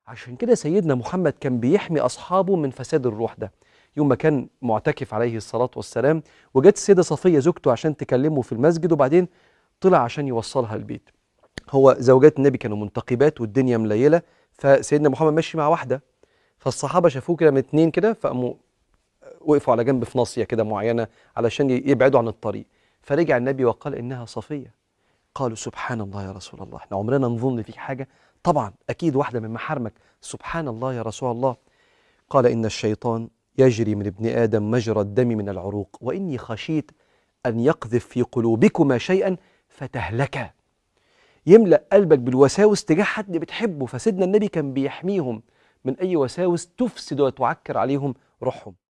عشان كده سيدنا محمد كان بيحمي أصحابه من فساد الروح ده يوم ما كان معتكف عليه الصلاة والسلام وجت السيدة صفية زوجته عشان تكلمه في المسجد وبعدين طلع عشان يوصلها البيت هو زوجات النبي كانوا منتقبات والدنيا مليلة فسيدنا محمد ماشي مع واحدة فالصحابة شافوه كده من اتنين كده فقاموا وقفوا على جنب في ناصية كده معينة علشان يبعدوا عن الطريق فرجع النبي وقال إنها صفية قالوا سبحان الله يا رسول الله احنا عمرنا نظن فيك حاجة طبعا أكيد واحدة من محارمك سبحان الله يا رسول الله قال إن الشيطان يجري من ابن آدم مجرى الدم من العروق وإني خشيت أن يقذف في قلوبكما شيئا فتهلكا يملأ قلبك بالوساوس تجاه حد بتحبه فسيدنا النبي كان بيحميهم من أي وساوس تفسد وتعكر عليهم روحهم